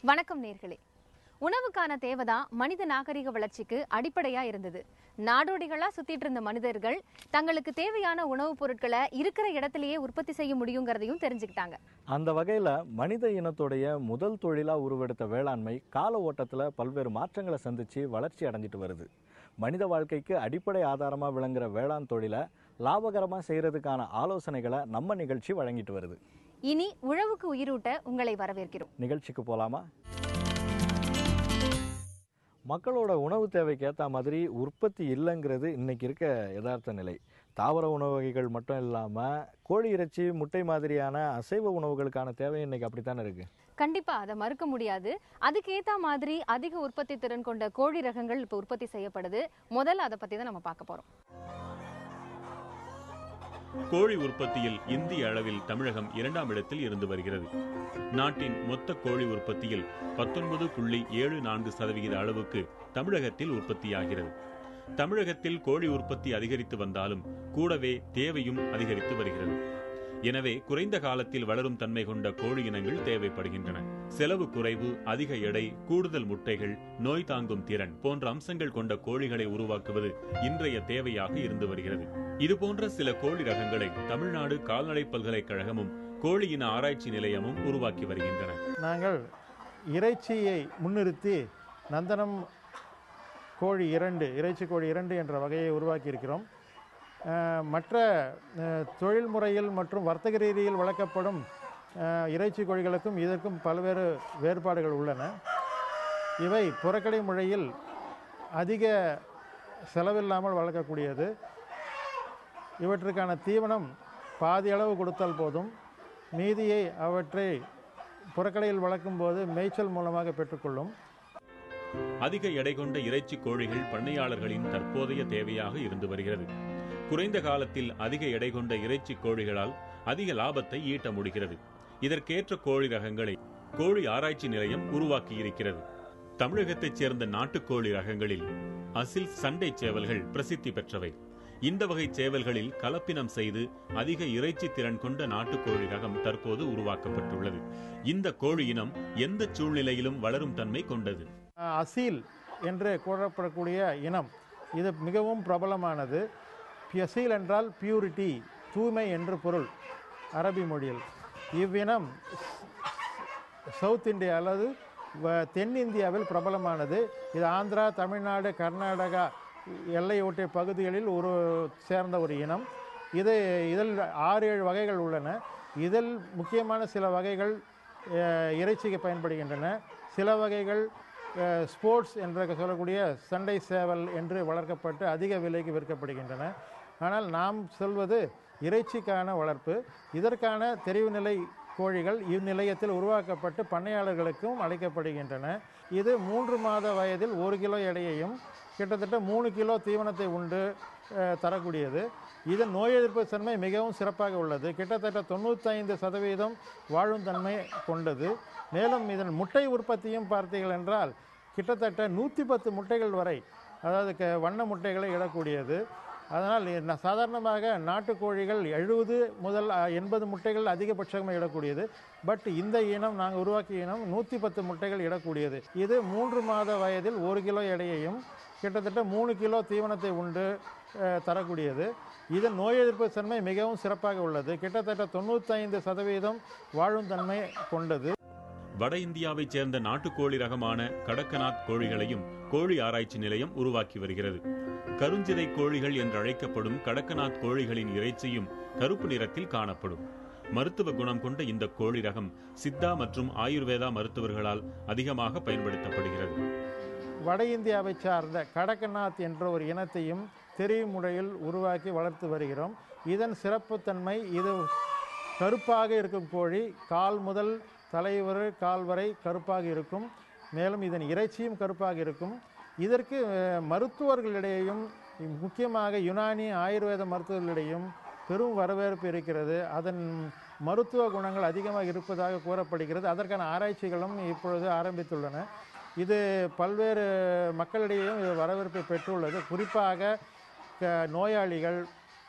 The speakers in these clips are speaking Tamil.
வணக்கம் நேர்களே உணவுக்கான தேவைதான் மனித நாகரிக வளர்ச்சிக்கு அடிப்படையா இருந்தது நாடோடிகளா சுத்திட்டு இருந்த மனிதர்கள் தங்களுக்கு தேவையான உணவுப் பொருட்களை இருக்கிற இடத்திலேயே உற்பத்தி செய்ய முடியுங்கிறதையும் தெரிஞ்சுக்கிட்டாங்க அந்த வகையில் மனித இனத்துடைய முதல் தொழிலாக உருவெடுத்த வேளாண்மை கால ஓட்டத்தில் பல்வேறு மாற்றங்களை சந்தித்து வளர்ச்சி அடைஞ்சிட்டு வருது மனித வாழ்க்கைக்கு அடிப்படை ஆதாரமாக விளங்குற வேளாண் தொழிலை லாபகரமாக செய்கிறதுக்கான ஆலோசனைகளை நம்ம நிகழ்ச்சி வழங்கிட்டு வருது இனி உழவுக்கு உயிரூட்ட உங்களை வரவேற்கிறோம் நிகழ்ச்சிக்கு போகலாமா மக்களோட உணவு தேவைக்கு ஏற்ற மாதிரி உற்பத்தி இல்லைங்கிறது இன்னைக்கு இருக்க யதார்த்த நிலை தாவர உணவு வகைகள் மட்டும் இல்லாமல் கோழி இறைச்சி முட்டை மாதிரியான அசைவ உணவுகளுக்கான தேவை இன்னைக்கு அப்படித்தானே இருக்கு கண்டிப்பா அதை மறுக்க முடியாது அதுக்கு ஏத்த மாதிரி அதிக உற்பத்தி திறன் கொண்ட கோழி ரகங்கள் இப்போ உற்பத்தி செய்யப்படுது முதல்ல அதை பத்தி தான் நம்ம பார்க்க போறோம் கோழி உற்பத்தியில் இந்திய அளவில் தமிழகம் இரண்டாம் இடத்தில் இருந்து வருகிறது நாட்டின் மொத்த கோழி உற்பத்தியில் பத்தொன்பது புள்ளி ஏழு நான்கு சதவிகித அளவுக்கு தமிழகத்தில் உற்பத்தியாகிறது தமிழகத்தில் கோழி உற்பத்தி அதிகரித்து வந்தாலும் கூடவே தேவையும் அதிகரித்து வருகிறது எனவே குறைந்த காலத்தில் வளரும் தன்மை கொண்ட கோழி இனங்கள் தேவைப்படுகின்றன செலவு குறைவு அதிக எடை கூடுதல் முட்டைகள் நோய் தாங்கும் திறன் போன்ற அம்சங்கள் கொண்ட கோழிகளை உருவாக்குவது இன்றைய தேவையாக இருந்து வருகிறது இதுபோன்ற சில கோழி ரகங்களை தமிழ்நாடு கால்நடை பல்கலைக்கழகமும் கோழி இன ஆராய்ச்சி நிலையமும் உருவாக்கி வருகின்றன நாங்கள் இறைச்சியை முன்னிறுத்தி நந்தனம் கோழி இரண்டு இறைச்சி கோழி இரண்டு என்ற வகையை உருவாக்கியிருக்கிறோம் அஹ், மற்ற அஹ், தொழில் முறையில் மற்றும் வர்த்தக ரீதியில் வளர்க்கப்படும் அஹ், இறைச்சி கோழிகளுக்கும் இதற்கும் பல்வேறு வேறுபாடுகள் உள்ளன இவை புறக்கடை முறையில் அதிக செலவில்லாமல் வளர்க்கக்கூடியது இவற்றுக்கான தீவனம் பாதி அளவு கொடுத்தால் போதும் மீதியை அவற்றை புறக்கடையில் வளர்க்கும் போது மேய்ச்சல் மூலமாக பெற்றுக்கொள்ளும் அதிக எடை கொண்ட இறைச்சி கோழிகள் பண்ணையாளர்களின் தற்போதைய தேவையாக இருந்து வருகிறது குறைந்த காலத்தில் அதிக எடை கொண்ட இறைச்சி கோழிகளால் அதிக லாபத்தை ஈட்ட முடிகிறது இதற்கேற்ற கோழி ரகங்களை கோழி ஆராய்ச்சி நிலையம் உருவாக்கியிருக்கிறது தமிழகத்தைச் சேர்ந்த நாட்டுக்கோழி ரகங்களில் அசில் சண்டை சேவல்கள் பிரசித்தி பெற்றவை இந்த வகை சேவல்களில் கலப்பினம் செய்து அதிக இறைச்சி திறன் கொண்ட நாட்டுக்கோழி ரகம் தற்போது உருவாக்கப்பட்டுள்ளது இந்த கோழி இனம் எந்த சூழ்நிலையிலும் வளரும் தன்மை கொண்டது அஹ், அசீல் என்று கூறப்படக்கூடிய இனம் இது மிகவும் பிரபலமானது அசீல் என்றால் பியூரிட்டி தூய்மை என்று பொருள் அரபி மொழியில் இவ்வினம் சவுத் இந்தியா அல்லது வ- தென்னிந்தியாவில் பிரபலமானது இது ஆந்திரா தமிழ்நாடு கர்நாடகா எல்லையொட்டிய பகுதிகளில் ஒரு சேர்ந்த ஒரு இனம் இது இதில் ஆறு ஏழு வகைகள் உள்ளன இதில் முக்கியமான சில வகைகள் அஹ், இறைச்சிக்கு பயன்படுகின்றன சில வகைகள் அஹ், ஸ்போர்ட்ஸ் என்று சொல்லக்கூடிய சண்டை சேவல் என்று வளர்க்கப்பட்டு அதிக விலைக்கு விற்கப்படுகின்றன ஆனால் நாம் சொல்வது இறைச்சிக்கான வளர்ப்பு இதற்கான தெரிவுநிலை கோழிகள் இந்நிலையத்தில் உருவாக்கப்பட்டு பண்ணையாளர்களுக்கும் அளிக்கப்படுகின்றன இது மூன்று மாத வயதில் ஒரு கிலோ எடையையும் கிட்டத்தட்ட மூணு கிலோ தீவனத்தை உண்டு அஹ், தரக்கூடியது இதன் நோய் எதிர்ப்பு தன்மை மிகவும் சிறப்பாக உள்ளது கிட்டத்தட்ட தொண்ணூத்தைந்து சதவீதம் வாழும் தன்மை கொண்டது மேலும் இதன் முட்டை உற்பத்தியும் பார்த்தீர்கள் என்றால் கிட்டத்தட்ட நூற்றி பத்து முட்டைகள் வரை அதாவது க வண்ண முட்டைகளை இடக்கூடியது அதனால் ந- சாதாரணமாக நாட்டுக்கோழிகள் எழுபது முதல் அ, எண்பது முட்டைகள் அதிகபட்சமாக இடக்கூடியது பட் இந்த இனம் நாங்கள் உருவாக்கிய இனம் நூற்றி பத்து முட்டைகள் இடக்கூடியது இது மூன்று மாத வயதில் ஒரு கிலோ எடையையும் கிட்டத்தட்ட மூணு கிலோ தீவனத்தை உண்டு அ, தரக்கூடியது இதன் நோய் எதிர்ப்பு தன்மை மிகவும் சிறப்பாக உள்ளது கிட்டத்தட்ட தொண்ணூத்தைந்து சதவீதம் வாழும் தன்மை கொண்டது வட இந்தியாவைச் சேர்ந்த நாட்டுக்கோழி ரகமான கடக்கநாத் கோழிகளையும் கோழி ஆராய்ச்சி நிலையம் உருவாக்கி வருகிறது கருஞ்சிதை கோழிகள் என்று அழைக்கப்படும் கடக்கநாத் கோழிகளின் இறைச்சியும் கருப்பு நிறத்தில் காணப்படும் மருத்துவ குணம் கொண்ட இந்த கோழி ரகம் சித்தா மற்றும் ஆயுர்வேதா மருத்துவர்களால் அதிகமாக பயன்படுத்தப்படுகிறது வட இந்தியாவை சார்ந்த கடக்கநாத் என்ற ஒரு இனத்தையும் தெரியும் முறையில் உருவாக்கி வளர்த்து வருகிறோம் இதன் சிறப்புத்தன்மை இது கருப்பாக இருக்கும் கோழி கால் முதல் தலைவரை கால் வரை கருப்பாக இருக்கும் மேலும் இதன் இறைச்சியும் கருப்பாக இருக்கும் இதற்கு அஹ், மருத்துவர்களிடையேயும் முக்கியமாக யுனானி ஆயுர்வேத மருத்துவர்களிடையும் பெரும் வரவேற்பு இருக்கிறது அதன் மருத்துவ குணங்கள் அதிகமாக இருப்பதாக கூறப்படுகிறது அதற்கான ஆராய்ச்சிகளும் இப்பொழுது ஆரம்பித்துள்ளன இது பல்வேறு மக்களிடையேயும் இது வரவேற்பை பெற்றுள்ளது குறிப்பாக க- நோயாளிகள்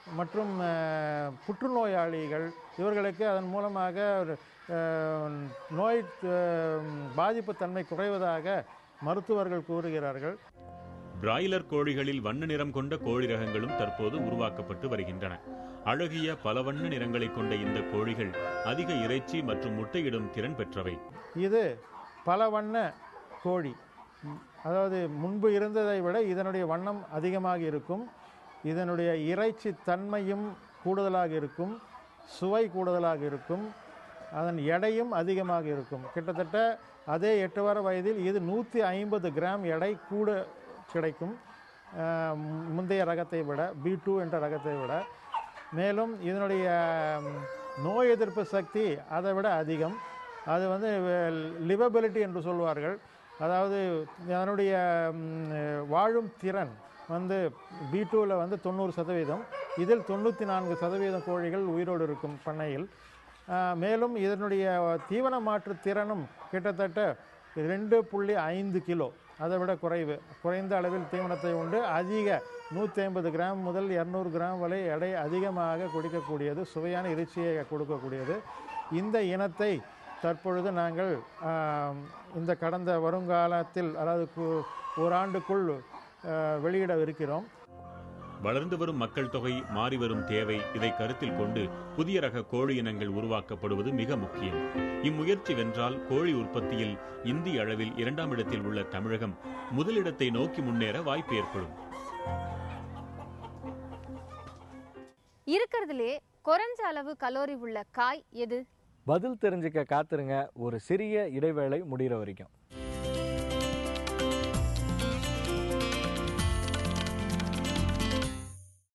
மற்றும் அஹ், புற்றுநோயாளிகள் இவர்களுக்கு அதன் மூலமாக ஒரு, அஹ், நோய் அஹ், பாதிப்பு தன்மை குறைவதாக மருத்துவர்கள் கூறுகிறார்கள் பிராய்லர் கோழிகளில் வண்ண நிறம் கொண்ட கோழி ரகங்களும் தற்போது உருவாக்கப்பட்டு வருகின்றன அழகிய பல வண்ண நிறங்களை கொண்ட இந்த கோழிகள் அதிக இறைச்சி மற்றும் முட்டையிடும் திறன் பெற்றவை இது பல வண்ண கோழி ம், அதாவது முன்பு இருந்ததை விட இதனுடைய வண்ணம் அதிகமாக இருக்கும் இதனுடைய இறைச்சி தன்மையும் கூடுதலாக இருக்கும் சுவை கூடுதலாக இருக்கும் அதன் எடையும் அதிகமாக இருக்கும் கிட்டத்தட்ட அதே எட்டு வார வயதில் இது நூற்றி ஐம்பது கிராம் எடை கூட கிடைக்கும் அஹ், முந்தைய ரகத்தை விட பி டூ என்ற ரகத்தை விட மேலும் இதனுடைய ம், நோய் எதிர்ப்பு சக்தி அதை விட அதிகம் அது வந்து லிவபிலிட்டி என்று சொல்வார்கள் அதாவது அதனுடைய ம், வாழும் திறன் வந்து பி டூவில் வந்து தொண்ணூறு சதவீதம் இதில் தொண்ணூற்றி நான்கு சதவீதம் கோழிகள் உயிரோடு இருக்கும் பண்ணையில் ஆஹ், மேலும் இதனுடைய தீவன மாற்று திறனும் கிட்டத்தட்ட ரெண்டு புள்ளி ஐந்து கிலோ அதை விட குறைவு குறைந்த அளவில் தீவனத்தை உண்டு அதிக நூற்றி ஐம்பது கிராம் முதல் இரநூறு கிராம் வரை எடை அதிகமாக குடிக்கக்கூடியது சுவையான இறைச்சியை கொடுக்கக்கூடியது இந்த இனத்தை தற்பொழுது நாங்கள் ஆம், இந்த கடந்த வருங்காலத்தில் அதாவது கு- ஓராண்டுக்குள் ஆஹ், வெளியிடவிருக்கிறோம் வளர்ந்து வரும் மக்கள் தொகை மாறி வரும் தேவை இதை கருத்தில் கொண்டு புதிய ரக கோழி இனங்கள் உருவாக்கப்படுவது மிக முக்கியம் இம்முயற்சி வென்றால் கோழி உற்பத்தியில் இந்திய அளவில் இரண்டாம் இடத்தில் உள்ள தமிழகம் முதலிடத்தை நோக்கி முன்னேற வாய்ப்பு ஏற்படும் இருக்கிறதுலே குறைஞ்ச அளவு கலோரி உள்ள காய் எது பதில் தெரிஞ்சுக்க காத்துருங்க ஒரு சிறிய இடைவேளை முடிகிற வரைக்கும்